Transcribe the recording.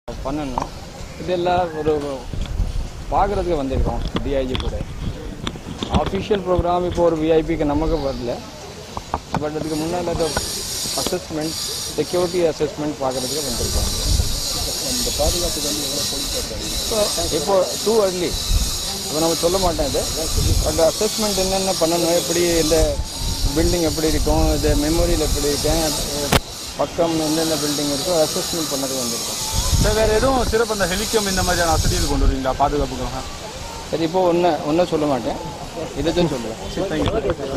பண்ணணும் இதெல்லாம் ஒரு பார்க்குறதுக்கு வந்திருக்கோம் டிஐஜி கூட ஆஃபிஷியல் ப்ரோக்ராம் இப்போ ஒரு விஐபிக்கு நமக்கு வரல பட் அதுக்கு முன்னால் அது அசஸ்மெண்ட் செக்யூரிட்டி அசஸ்மெண்ட் பார்க்குறதுக்கு வந்திருக்கோம் இந்த பாதுகாப்பு வந்து எவ்வளோ போலீஸ் இப்போ டூ அர்லி இப்போ நம்ம சொல்ல மாட்டேன் இது பட் அசஸ்மெண்ட் என்னென்ன பண்ணணும் எப்படி இந்த பில்டிங் எப்படி இருக்கும் இது மெமோரியல் எப்படி இருக்கேன் பக்கம் என்னென்ன பில்டிங் இருக்கோ அசஸ்மெண்ட் பண்ணது வந்திருக்கோம் சார் வேறு எதுவும் சிறப்பு அந்த ஹெலிகாம் இந்த மாதிரியான வசதிகள் கொண்டு வருவீங்களா பாதுகாப்புக்காக சரி இப்போ ஒன்று ஒன்றும் சொல்ல மாட்டேன் இதை தான் சொல்லுவேன் சரி தேங்க்யூ